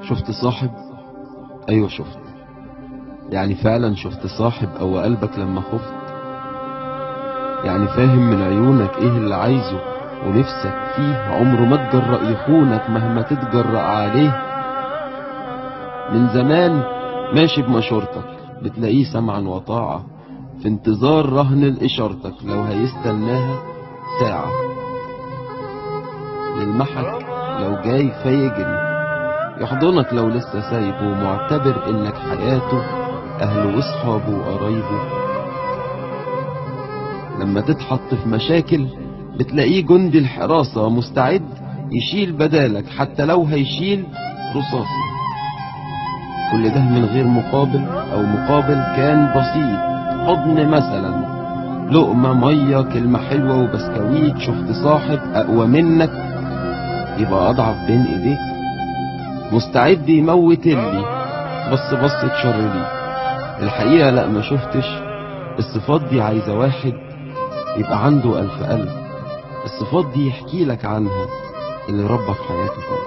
شفت صاحب ايوه شفت يعني فعلا شفت صاحب او قلبك لما خفت يعني فاهم من عيونك ايه اللي عايزه ونفسك فيه عمره ما تجرأ يخونك مهما تتجرأ عليه من زمان ماشي بمشورتك بتلاقيه سمعا وطاعة في انتظار رهن الإشارتك لو هيستناها ساعة يلمحك لو جاي فيجري يحضنك لو لسه سايبه معتبر انك حياته اهله واصحابه وقرايبه لما تتحط في مشاكل بتلاقيه جندي الحراسة مستعد يشيل بدالك حتى لو هيشيل رصاصي كل ده من غير مقابل او مقابل كان بسيط حضن مثلا لقمة مية كلمة حلوة وبسكويت شفت صاحب اقوى منك يبقى اضعف بين ايديك مستعد يموت اللي بس بصة شر لي الحقيقة لا ما شفتش الصفات دي عايزة واحد يبقى عنده ألف قلب الصفات دي يحكي لك عنها اللي ربى في حياته كله